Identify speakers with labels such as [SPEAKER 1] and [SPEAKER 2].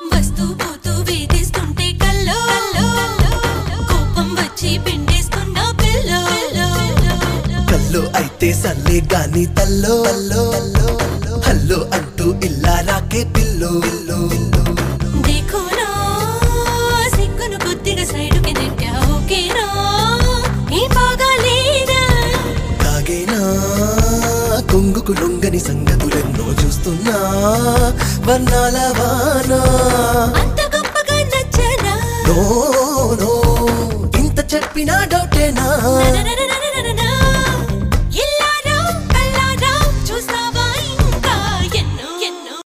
[SPEAKER 1] వస్తూ పోతూ వేధిస్తుంటే కల్లో కోపం వచ్చి పిండేస్తున్నా పిల్లో
[SPEAKER 2] కల్లో అయితే సల్లే గాని తల్లో అల్లో హల్లో అంటూ ఇల్లా రాకే పిల్లో
[SPEAKER 1] దేఖోనా సిగ్గును కొద్దిగా సైడుకి నెట్టా ఓకేనా ఈ బాగాలేనా
[SPEAKER 2] తాగేనా కొంగుకు లొంగని సంగతులెన్నో చూస్తున్నా వర్ణాల వానా
[SPEAKER 1] అంత గొప్పగా నచ్చనా
[SPEAKER 2] నో నో ఇంత చెప్పినా డౌటేనా
[SPEAKER 1] నననన